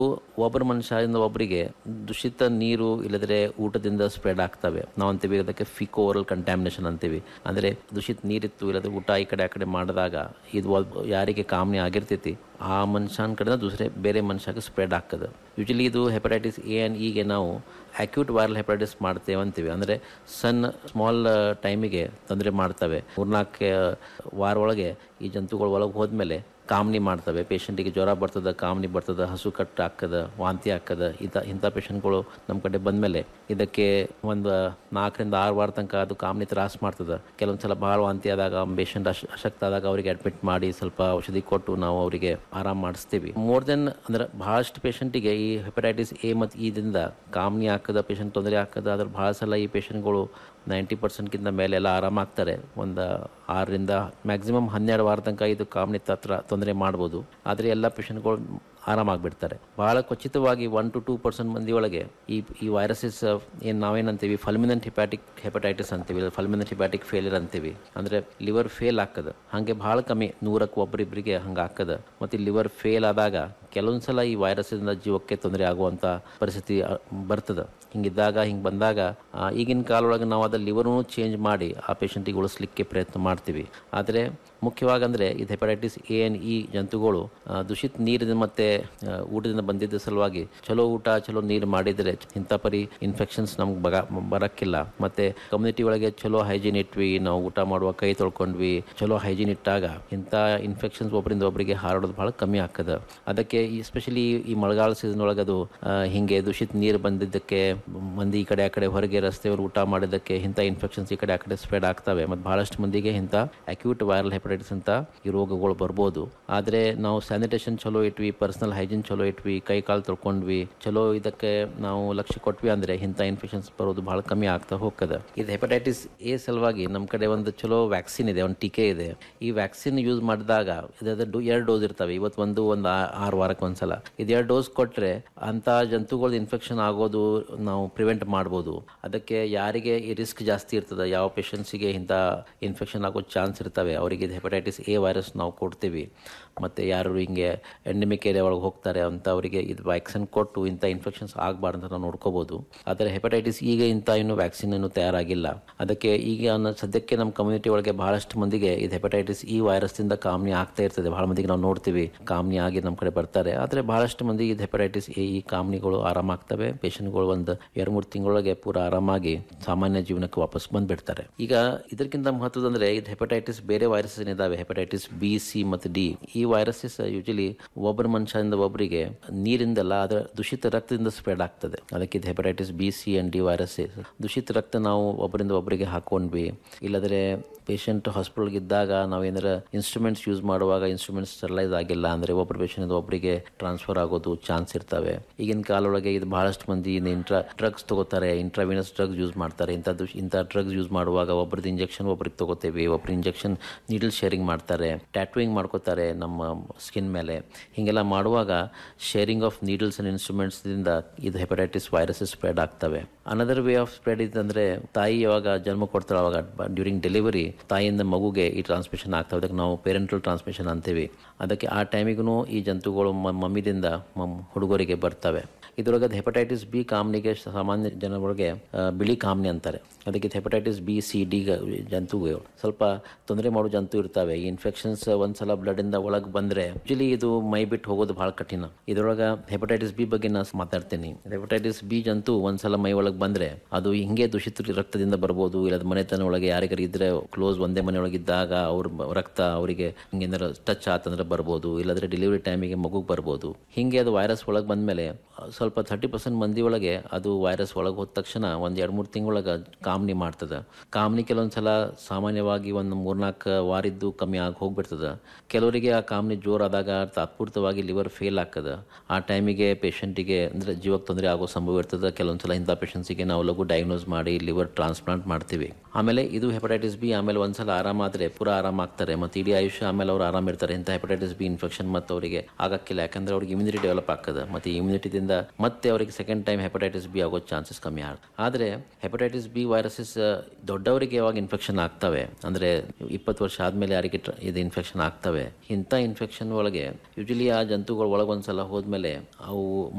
ಒಬ್ಬರ ಮನುಷ್ಯರಿಂದ ಒಬ್ಬರಿಗೆ ದೂಷಿತ ನೀರು ಇಲ್ಲದ್ರೆ ಊಟದಿಂದ ಸ್ಪ್ರೆಡ್ ಆಗ್ತವೆ ನಾವು ಅಂತೀವಿ ಅದಕ್ಕೆ ಫಿಕೋ ಓರಲ್ ಕಂಟ್ಯಾಮಿನೇಷನ್ ಅಂತೀವಿ ಅಂದರೆ ದೂಷಿತ ನೀರಿತ್ತು ಇಲ್ಲದ್ರೆ ಊಟ ಈ ಕಡೆ ಆ ಕಡೆ ಮಾಡಿದಾಗ ಇದು ಒಬ್ಬ- ಯಾರಿಗೆ ಕಾಮನೆ ಆಗಿರ್ತೈತಿ ಆ ಮನುಷ್ಯನ ಕಡೆ ದೂಸರೆ ಬೇರೆ ಮನುಷ್ಯಗೆ ಸ್ಪ್ರೆಡ್ ಆಗ್ತದೆ ಯೂಶಲಿ ಇದು ಹೆಪಟೈಟಿಸ್ ಎ ಆ್ಯಂಡ್ ಇಗೆ ನಾವು ಅಕ್ಯೂಟ್ ವೈರಲ್ ಹೆಪಟೈಟಿಸ್ ಮಾಡ್ತೇವೆ ಅಂತೀವಿ ಅಂದರೆ ಸಣ್ಣ ಸ್ಮಾಲ್ ಟೈಮಿಗೆ ತೊಂದರೆ ಮಾಡ್ತವೆ ಮೂರ್ನಾಲ್ಕು ವಾರ ಒಳಗೆ ಈ ಜಂತುಗಳು ಒಳಗೆ ಹೋದ್ಮೇಲೆ ಕಾಮನಿ ಮಾಡ್ತವೆ ಪೇಷಂಟಿಗೆ ಜ್ವರ ಬರ್ತದೆ ಕಾಮನಿ ಬರ್ತದೆ ಹಸು ಕಟ್ಟು ಹಾಕದ ವಾಂತಿ ಹಾಕದ ಇಂಥ ಇಂಥ ಪೇಷಂಟ್ಗಳು ನಮ್ಮ ಕಡೆ ಬಂದಮೇಲೆ ಇದಕ್ಕೆ ಒಂದು ನಾಲ್ಕರಿಂದ ಆರು ವಾರ ತನಕ ಅದು ಕಾಮನಿ ತ್ರಾಸ ಮಾಡ್ತದೆ ಕೆಲವೊಂದು ಸಲ ಭಾಳ ವಾಂತಿ ಆದಾಗ ಪೇಷಂಟ್ ಅಶ್ ಅಶಕ್ತ ಆದಾಗ ಅವರಿಗೆ ಅಡ್ಮಿಟ್ ಮಾಡಿ ಸ್ವಲ್ಪ ಔಷಧಿ ಕೊಟ್ಟು ನಾವು ಅವರಿಗೆ ಆರಾಮ ಮಾಡಿಸ್ತೀವಿ ಮೋರ್ ದೆನ್ ಅಂದ್ರೆ ಭಾಳಷ್ಟು ಪೇಷಂಟಿಗೆ ಈ ಹೆಪಟೈಟಿಸ್ ಎ ಮತ್ತು ಇದಿಂದ ಕಾಮನಿ ಹಾಕದ ಪೇಷಂಟ್ ತೊಂದರೆ ಹಾಕದ ಅದ್ರ ಭಾಳ ಸಲ ಈ ಪೇಷಂಟ್ಗಳು ನೈಂಟಿ ಪರ್ಸೆಂಟ್ಗಿಂತ ಮೇಲೆ ಎಲ್ಲ ಆರಾಮಾಗ್ತಾರೆ ಒಂದು ಆರರಿಂದ ಮ್ಯಾಕ್ಸಿಮಮ್ ಹನ್ನೆರಡು ವಾರ ತನಕ ಇದು ಕಾಮನಿ ಹತ್ರ ತೊಂದರೆ ಮಾಡ್ಬೋದು ಆದರೆ ಎಲ್ಲ ಪೇಷಂಟ್ಗಳು ಆರಾಮಾಗ್ಬಿಡ್ತಾರೆ ಭಾಳ ಖಚಿತವಾಗಿ ಒನ್ ಟು ಟೂ ಪರ್ಸೆಂಟ್ ಮಂದಿ ಒಳಗೆ ಈ ಈ ವೈರಸಸ್ ಏನು ನಾವೇನಂತೀವಿ ಫಲ್ಮಿನೆಂಟ್ ಹಿಪ್ಯಾಟಿಕ್ ಹೆಪಟೈಟಿಸ್ ಅಂತೀವಿ ಫಲ್ಮಿನೆಂಟ್ ಹಿಪ್ಯಾಟಿಕ್ ಫೇಲಿಯರ್ ಅಂತೀವಿ ಅಂದರೆ ಲಿವರ್ ಫೇಲ್ ಆಗ್ತದೆ ಹಾಗೆ ಭಾಳ ಕಮ್ಮಿ ನೂರಕ್ಕೆ ಒಬ್ಬರಿಬ್ಬರಿಗೆ ಹಂಗೆ ಆಗ್ತದೆ ಮತ್ತು ಲಿವರ್ ಫೇಲ್ ಆದಾಗ ಕೆಲವೊಂದು ಸಲ ಈ ವೈರಸ್ಸಿಂದ ಜೀವಕ್ಕೆ ತೊಂದರೆ ಆಗುವಂಥ ಪರಿಸ್ಥಿತಿ ಅ, ಬರ್ತದೆ ಹಿಂಗಿದ್ದಾಗ ಹಿಂಗೆ ಬಂದಾಗ ಆ, ಈಗಿನ ಕಾಲೊಳಗೆ ನಾವು ಅದ ಲಿವರ್ನು ಚೇಂಜ್ ಮಾಡಿ ಆ ಪೇಷಂಟಿಗೆ ಉಳಿಸ್ಲಿಕ್ಕೆ ಪ್ರಯತ್ನ ಮಾಡ್ತೀವಿ ಆದರೆ ಮುಖ್ಯವಾಗಿ ಅಂದರೆ ಇದು ಹೆಪಟೈಟಿಸ್ ಎ ಎನ್ ಇ ಜಂತುಗಳು ಆ, ದೂಷಿತ ನೀರಿನ ಮತ್ತು ಆ, ಊಟದಿಂದ ಬಂದಿದ್ದ ಸಲುವಾಗಿ ಚಲೋ ಊಟ ಚಲೋ ನೀರು ಮಾಡಿದರೆ ಇಂಥ ಪರಿ ಇನ್ಫೆಕ್ಷನ್ಸ್ ನಮ್ಗೆ ಬಗ ಬರೋಕ್ಕಿಲ್ಲ ಮತ್ತು ಕಮ್ಯುನಿಟಿ ಒಳಗೆ ಚಲೋ ಹೈಜೀನ್ ಇಟ್ವಿ ನಾವು ಊಟ ಮಾಡುವ ಕೈ ತೊಳ್ಕೊಂಡ್ವಿ ಚಲೋ ಹೈಜೀನ್ ಇಟ್ಟಾಗ ಇಂಥ ಇನ್ಫೆಕ್ಷನ್ಸ್ ಒಬ್ಬರಿಂದ ಒಬ್ಬರಿಗೆ ಹಾರೋದು ಭಾಳ ಕಮ್ಮಿ ಆಗ್ತದೆ ಅದಕ್ಕೆ ಈ ಎಸ್ಪೆಷಲಿ ಈ ಮಳೆಗಾಲ ಸೀಸನ್ ಒಳಗೆ ಅದು ಆ, ಹಿಂಗೆ ದೂಷಿತ ನೀರು ಬಂದಿದ್ದಕ್ಕೆ ಮಂದಿ ಈ ಕಡೆ ಆ ಕಡೆ ಹೊರಗೆ ರಸ್ತೆಯಲ್ಲಿ ಊಟ ಮಾಡಿದ್ದಕ್ಕೆ ಇಂಥ ಇನ್ಫೆಕ್ಷನ್ಸ್ ಈ ಕಡೆ ಆ ಕಡೆ ಸ್ಪ್ರೆಡ್ ಆಗ್ತವೆ ಮತ್ತು ಬಹಳಷ್ಟು ಮಂದಿಗೆ ಇಂಥ ಅಕ್ಯೂಟ್ ವೈರಲ್ ಹೆಪಟೈಟಿಸ್ ಅಂತ ಈ ರೋಗಗಳು ಬರ್ಬೋದು ಆದರೆ ನಾವು ಸ್ಯಾನಿಟೇಷನ್ ಚಲೋ ಇಟ್ವಿ ಪರ್ಸನಲ್ ಹೈಜೀನ್ ಚಲೋ ಇಟ್ವಿ ಕೈ ಕಾಲು ತೊಳ್ಕೊಂಡ್ವಿ ಚಲೋ ಇದಕ್ಕೆ ನಾವು ಲಕ್ಷ್ಯ ಕೊಟ್ವಿ ಅಂದರೆ ಇಂಥ ಇನ್ಫೆಕ್ಷನ್ಸ್ ಬರೋದು ಭಾಳ ಕಮ್ಮಿ ಆಗ್ತಾ ಹೋಗ್ತದೆ ಇದು ಹೆಪಟೈಟಿಸ್ ಎ ಸಲುವಾಗಿ ನಮ್ಮ ಕಡೆ ಒಂದು ಚಲೋ ವ್ಯಾಕ್ಸಿನ್ ಇದೆ ಒಂದು ಟೀಕೆ ಇದೆ ಈ ವ್ಯಾಕ್ಸಿನ್ ಯೂಸ್ ಮಾಡಿದಾಗ ಇದಾದ ಎರಡು ಡೋಸ್ ಇರ್ತವೆ ಇವತ್ತು ಒಂದು ಒಂದು ಆ- ಆರು ವಾರಕ್ಕೆ ಒಂದ್ಸಲ ಇದು ಎರಡು ಡೋಸ್ ಕೊಟ್ಟರೆ ಅಂಥ ಜಂತುಗಳದ್ದು ಇನ್ಫೆಕ್ಷನ್ ಆಗೋದು ನಾವು ಪ್ರಿವೆಂಟ್ ಮಾಡ್ಬೋದು ಅದಕ್ಕೆ ಯಾರಿಗೆ ಈ ರಿಸ್ಕ್ ಜಾಸ್ತಿ ಇರ್ತದೆ ಯಾವ ಪೇಷಂಟ್ಸಿಗೆ ಇಂಥ ಇನ್ಫೆಕ್ಷನ್ ಆಗೋ ಚಾನ್ಸ್ ಇರ್ತವೆ ಅವರಿಗೆ ಇದು ಹೆಪಟೈಟಿಸ್ ಎ ವೈರಸ್ ನಾವು ಕೊಡ್ತೀವಿ ಮತ್ತು ಯಾರು ಹಿಂಗೆ ಎಂಡೆಮಿಕ್ ಏರಿಯಾ ಒಳಗೆ ಹೋಗ್ತಾರೆ ಅಂತ ಅವರಿಗೆ ಇದು ವ್ಯಾಕ್ಸಿನ್ ಕೊಟ್ಟು ಇಂಥ ಇನ್ಫೆಕ್ಷನ್ಸ್ ಆಗಬಾರ್ದು ಅಂತ ನಾವು ನೋಡ್ಕೋಬೋದು ಆದರೆ ಹೆಪಟೈಟಿಸ್ ಈಗ ಇಂಥ ಇನ್ನೂ ವ್ಯಾಕ್ಸಿನ್ ಇನ್ನೂ ತಯಾರಾಗಿಲ್ಲ ಅದಕ್ಕೆ ಈಗ ಅನ್ನೋ ಸದ್ಯಕ್ಕೆ ನಮ್ಮ ಕಮ್ಯುನಿಟಿ ಒಳಗೆ ಬಹಳಷ್ಟು ಮಂದಿಗೆ ಇದು ಹೆಪಟೈಟಿಸ್ ಈ ವೈರಸ್ದಿಂದ ಕಾಮನಿ ಆಗ್ತಾ ಇರ್ತದೆ ಬಹಳ ಮಂದಿಗೆ ನಾವು ನೋಡ್ತೀವಿ ಕಾಮನಿ ಆಗಿ ನಮ್ಮ ಕಡೆ ಬರ್ತಾರೆ ಆದರೆ ಬಹಳಷ್ಟು ಮಂದಿ ಇದು ಹೆಪಟೈಟಿಸ್ ಎ ಈ ಕಾಮನಿಗಳು ಆರಾಮಾಗ್ತವೆ ಪೇಷಂಟ್ಗಳು ಒಂದು ಎರಡು ಮೂರು ತಿಂಗಳೊಳಗೆ ಪೂರ ಆರಾಮಾಗಿ ಸಾಮಾನ್ಯ ಜೀವನಕ್ಕೆ ವಾಪಸ್ ಬಂದ್ಬಿಡ್ತಾರೆ ಈಗ ಇದಕ್ಕಿಂತ ಮಹತ್ವದಂದ್ರೆ ಇದು ಹೆಪಟೈಟಿಸ್ ಬೇರೆ ವೈರಸ್ ಏನಿದಾವೆ ಹೆಪಟೈಟಿಸ್ ಬಿ ಸಿ ಮತ್ತು ಡಿ ಈ ವೈರಸಸ್ ಯೂಶಲಿ ಒಬ್ಬರ ಮನುಷ್ಯರಿಂದ ಒಬ್ಬರಿಗೆ ನೀರಿಂದಲ್ಲ ಅದರ ದೂಷಿತ ರಕ್ತದಿಂದ ಸ್ಪ್ರೆಡ್ ಆಗ್ತದೆ ಅದಕ್ಕೆ ಇದು hepatitis B C and D virus ದೂಷಿತ ರಕ್ತ ನಾವು ಒಬ್ಬರಿಂದ ಒಬ್ಬರಿಗೆ ಹಾಕೊಂಡ್ವಿ ಇಲ್ಲದ್ರೆ ಪೇಷಂಟ್ ಹಾಸ್ಪಿಟಲ್ಗೆ ಇದ್ದಾಗ ನಾವು ಏನಾರ ಇನ್ಸ್ಟ್ರೂಮೆಂಟ್ಸ್ ಯೂಸ್ ಮಾಡುವಾಗ ಇನ್ಸ್ಟ್ರೂಮೆಂಟ್ಸ್ ಸ್ಟೆರಲೈಸ್ ಆಗಿಲ್ಲ ಅಂದರೆ ಒಬ್ಬರ ಪೇಷಂಟ್ ಒಬ್ಬರಿಗೆ ಟ್ರಾನ್ಸ್ಫರ್ ಆಗೋದು ಚಾನ್ಸ್ ಇರ್ತವೆ ಈಗಿನ ಕಾಲೊಳಗೆ ಇದು ಬಹಳಷ್ಟು ಮಂದಿ ಇಂಟ್ರಾ ಡ್ರಗ್ಸ್ ತಗೋತಾರೆ ಇಂಟ್ರಾವಿನಸ್ ಡ್ರಗ್ಸ್ ಯೂಸ್ ಮಾಡ್ತಾರೆ ಇಂಥದ್ದು ಇಂಥ ಡ್ರಗ್ಸ್ ಯೂಸ್ ಮಾಡುವಾಗ ಒಬ್ಬರದ್ದು ಇಂಜೆಕ್ಷನ್ ಒಬ್ರಿಗೆ ತಗೋತೇವೆ ಒಬ್ರು ಇಂಜೆಕ್ಷನ್ ನೀಡಲ್ ಶೇರಿಂಗ್ ಮಾಡ್ತಾರೆ ಟ್ಯಾಟುವಿಂಗ್ ಮಾಡ್ಕೋತಾರೆ ನಮ್ಮ ಸ್ಕಿನ್ ಮೇಲೆ ಹೀಗೆಲ್ಲ ಮಾಡುವಾಗ ಶೇರಿಂಗ್ ಆಫ್ ನೀಡಲ್ಸ್ ಅಂಡ್ ಇನ್ಸ್ಟ್ರೂಮೆಂಟ್ಸ್ದಿಂದ ಇದು ಹೆಪಟೈಟಿಸ್ ವೈರಸಸ್ ಸ್ಪ್ರೆಡ್ ಆಗ್ತವೆ ಅನದರ್ ವೇ ಆಫ್ ಸ್ಪ್ರೆಡ್ ಇದಂದ್ರೆ ತಾಯಿ ಯಾವಾಗ ಜನ್ಮ ಕೊಡ್ತಾಳೆ ಅವಾಗ ಡ್ಯೂರಿಂಗ್ ಡೆಲಿವರಿ ತಾಯಿಯಿಂದ ಮಗುಗೆ ಈ ಟ್ರಾನ್ಸ್ಮಿಷನ್ ಆಗ್ತವೆ ಅದಕ್ಕೆ ನಾವು ಪೇರೆಂಟಲ್ ಟ್ರಾನ್ಸ್ಮಿಷನ್ ಅಂತೀವಿ ಅದಕ್ಕೆ ಆ ಟೈಮಿಗೂ ಈ ಜಂತುಗಳು ಮ- ಮಮ್ಮಿದಿಂದ ಮಮ್ ಹುಡುಗರಿಗೆ ಬರ್ತವೆ ಇದರೊಳಗೆ ಹೆಪಟೈಟಿಸ್ ಬಿ ಕಾಮ್ನಿಗೆ ಸಾಮಾನ್ಯ ಜನಗಳಿಗೆ ಆ, ಬಿಳಿ ಕಾಮ್ನಿ ಅಂತಾರೆ ಅದಕ್ಕೆ ಹೆಪಟೈಟಿಸ್ ಬಿ ಸಿ ಡಿ ಜಂತುಗಳು ಸ್ವಲ್ಪ ತೊಂದರೆ ಮಾಡೋ ಜಂತು ಇರ್ತವೆ ಈ ಇನ್ಫೆಕ್ಷನ್ಸ್ ಒಂದ್ಸಲ ಬ್ಲಡಿಂದ ಒಳಗೆ ಬಂದ್ರೆ ಯೂಶಲಿ ಇದು ಮೈ ಬಿಟ್ಟು ಹೋಗೋದು ಬಹಳ ಕಠಿಣ ಇದರೊಳಗೆ ಹೆಪಟೈಟಿಸ್ ಬಿ ಬಗ್ಗೆ ನಾನು ಮಾತಾಡ್ತೀನಿ ಹೆಪಟೈಟಿಸ್ ಬಿ ಜಂತು ಒಂದ್ಸಲ ಮೈ ಒಳಗೆ ಬಂದ್ರೆ ಅದು ಹಿಂಗೆ ದೂಷಿತ ರಕ್ತದಿಂದ ಬರ್ಬೋದು ಇಲ್ಲ ಮನೆತನ ಒಳಗೆ ಯಾರಿಗಾರು ಇದ್ರೆ ಕ್ಲೋಸ್ ಒಂದೇ ಮನೆ ಒಳಗೆ ಇದ್ದಾಗ ಅವ್ರ ಬ- ರಕ್ತ ಅವರಿಗೆ ಹಿಂಗೇನಾರ ಟಚ್ ಆತಂದ್ರೆ ಬರ್ಬೋದು ಇಲ್ಲಾಂದ್ರೆ ಡೆಲಿವರಿ ಟೈಮಿಗೆ ಮಗುಗೆ ಬರ್ಬೋದು ಹಿಂಗೆ ಅದು ವೈರಸ್ ಒಳಗೆ ಬಂದ್ಮೇಲೆ ಆ, ಸ್ವಲ್ಪ ಥರ್ಟಿ ಪರ್ಸೆಂಟ್ ಮಂದಿ ಒಳಗೆ ಅದು ವೈರಸ್ ಒಳಗೆ ಹೋದ ತಕ್ಷಣ ಒಂದು ಎರಡು ಮೂರು ತಿಂಗಳೊಳಗೆ ಕಾಮ್ನಿ ಮಾಡ್ತದೆ ಕಾಮ್ನಿ ಕೆಲವೊಂದು ಸಲ ಸಾಮಾನ್ಯವಾಗಿ ಒಂದು ಮೂರ್ನಾಲ್ಕು ವಾರಿದ್ದು ಕಮ್ಮಿ ಆಗಿ ಹೋಗ್ಬಿಡ್ತದೆ ಕೆಲವರಿಗೆ ಆ ಕಾಮ್ನಿ ಜೋರಾದಾಗ ತಾತ್ಪೂರ್ತವಾಗಿ ಲಿವರ್ ಫೇಲ್ ಆಗ್ತದೆ ಆ ಟೈಮಿಗೆ ಪೇಷಂಟಿಗೆ ಅಂದರೆ ಜೀವಕ್ಕೆ ತೊಂದರೆ ಆಗೋ ಸಂಭವ ಇರ್ತದೆ ಕೆಲವೊಂದು ಸಲ ಇಂಥ ಪೇಷಂಟ್ಸಿಗೆ ನಾವು ಲಘು ಡಯಾಗ್ನೋಸ್ ಮಾಡಿ ಲಿವರ್ ಟ್ರಾನ್ಸ್ಪ್ಲಾಂಟ್ ಮಾಡ್ತೀವಿ ಆಮೇಲೆ ಇದು ಹೆಪಟೈಟಿಸ್ ಬಿ ಆಮೇಲೆ ಒಂದ್ಸಲ ಆರಾಮಾದ್ರೆ ಪೂರ ಆರಾಮಾಗ್ತಾರೆ ಮತ್ತು ಇಡೀ ಆಯುಷ್ಯ ಆಮೇಲೆ ಅವ್ರು ಆರಾಮಿರ್ತಾರೆ ಇಂಥ ಹೆಪಟೈಟಿಸ್ ಬಿ ಇನ್ಫೆಕ್ಷನ್ ಮತ್ತು ಅವರಿಗೆ ಆಗಕ್ಕಿಲ್ಲ ಯಾಕಂದ್ರೆ ಅವ್ರಿಗೆ ಇಮ್ಯುನಿಟಿ ಡೆವಲಪ್ ಆಗ್ತದೆ ಮತ್ತು ಇಮ್ಯುನಿಟಿದಿಂದ ಅದರಿಂದ ಮತ್ತೆ ಅವರಿಗೆ ಸೆಕೆಂಡ್ ಟೈಮ್ ಹೆಪಟೈಟಿಸ್ ಬಿ ಆಗೋ ಚಾನ್ಸಸ್ ಕಮ್ಮಿ ಆಗುತ್ತೆ ಆದರೆ ಹೆಪಟೈಟಿಸ್ ಬಿ ವೈರಸಸ್ ದೊಡ್ಡವರಿಗೆ ಯಾವಾಗ ಇನ್ಫೆಕ್ಷನ್ ಆಗ್ತವೆ ಅಂದರೆ ಇಪ್ಪತ್ತು ವರ್ಷ ಆದಮೇಲೆ ಯಾರಿಗೆ ಟ್ರ- ಇದು ಇನ್ಫೆಕ್ಷನ್ ಆಗ್ತವೆ ಇಂಥ ಇನ್ಫೆಕ್ಷನ್ ಒಳಗೆ ಯೂಶಲಿ ಆ ಜಂತುಗಳು ಒಳಗೊಂದ್ಸಲ ಹೋದ್ಮೇಲೆ ಅವು